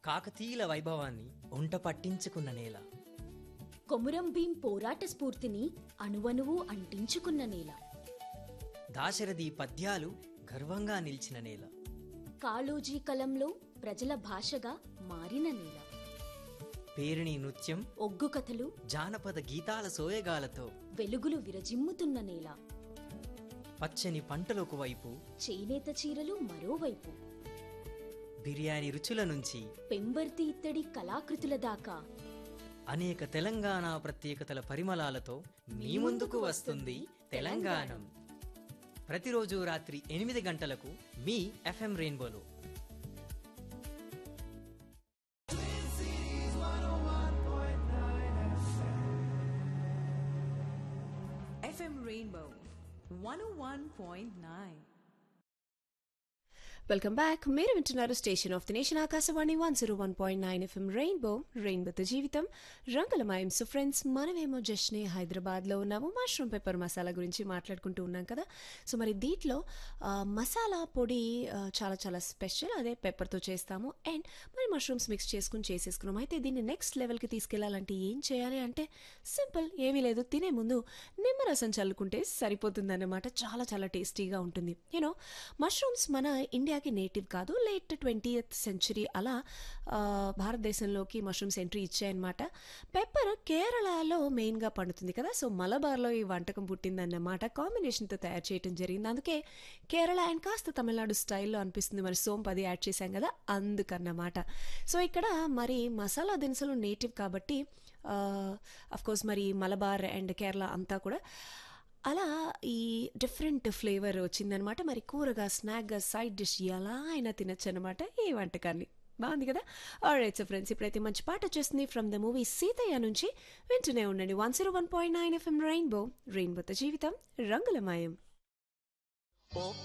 కాకతీయుల వైభవాన్ని ఒంట పట్టించుకున్న నేల కొమురం భీం పోరాట స్ఫూర్తిని అణువణువు అంటించుకున్న నేల దాశరథి పద్యాలు గర్వంగా నిలిచిన నేల కాళోజీ కలంలో ప్రజల భాషగా మారిన నేల పేరిణి నృత్యం ఒగ్గు కథలు జానపద గీతాల సోయగాలతో వెలుగులు విరజిమ్ముతున్న నేల పచ్చని పంటలకు వైపు చేనేత చీరలు మరోవైపు బిర్యానీ రుచుల నుంచి పెంబర్తి ఇత్తడి కళాకృతుల దాకా అనేక తెలంగాణ ప్రత్యేకతల పరిమళాలతో మీ ముందుకు వస్తుంది తెలంగాణం ప్రతిరోజు రాత్రి ఎనిమిది గంటలకు మీ ఎఫ్ఎం రెయిన్బోలో FM Rainbow 101.9. వెల్కమ్ బ్యాక్ మీరు వింటున్నారు station of the nation Akashvani one zero one point nine FM rainbow రెయిన్బోతో జీవితం రంగులమయం సో ఫ్రెండ్స్ మనమేమో జస్ట్ని హైదరాబాద్లో ఉన్నాము మష్రూమ్ పెప్పర్ మసాలా గురించి మాట్లాడుకుంటూ ఉన్నాం కదా సో మరి దీంట్లో ఆ, మసాలా పొడి ఆ, చాలా చాలా స్పెషల్ అదే పెప్పర్తో చేస్తాము అండ్ మరి మష్రూమ్స్ మిక్స్ చేసుకుని చేసేసుకున్నాం అయితే దీన్ని నెక్స్ట్ లెవెల్కి తీసుకెళ్లాలంటే ఏం చేయాలి అంటే సింపుల్ ఏమీ లేదు తినే ముందు నిమ్మరసం చల్లుకుంటే సరిపోతుందన్నమాట చాలా చాలా టేస్టీగా ఉంటుంది యూనో మష్రూమ్స్ మన ఇండియాకి నేటివ్ కాదు లేట్ ట్వంటీయత్ సెంచరీ అలా ఆ, భారతదేశంలోకి మష్రూమ్స్ ఎంట్రీ ఇచ్చాయన్నమాట పెప్పర్ కేరళలో మెయిన్గా పండుతుంది కదా సో మలబార్లో ఈ వంటకం పుట్టిందన్నమాట కాంబినేషన్తో తయారు చేయడం జరిగింది అందుకే కేరళ అండ్ కాస్త తమిళనాడు స్టైల్లో అనిపిస్తుంది మరి సోంపు అది యాడ్ చేశాం కదా అందుకన్నమాట సో ఇక్కడ మరి మసాలా దినుసులు నేటివ్ కాబట్టి కోర్స్ మరి మలబార్ అండ్ కేరళ అంతా కూడా అలా ఈ డిఫరెంట్ ఫ్లేవర్ వచ్చిందనమాట మరి కూరగా స్నాక్గా సైడ్ డిష్ ఎలా అయినా తినచ్చు అనమాట ఈ వంటకాన్ని బాగుంది కదా ఆల్రైట్ సో ఫ్రెండ్స్ ఇప్పుడైతే మంచి పాట వచ్చేస్తుంది ఫ్రమ్ ద మూవీ సీతయ్య నుంచి వింటూనే ఉండండి one zero one point nine FM rainbow రెయిన్బోతో జీవితం రంగులమయం ఒక్క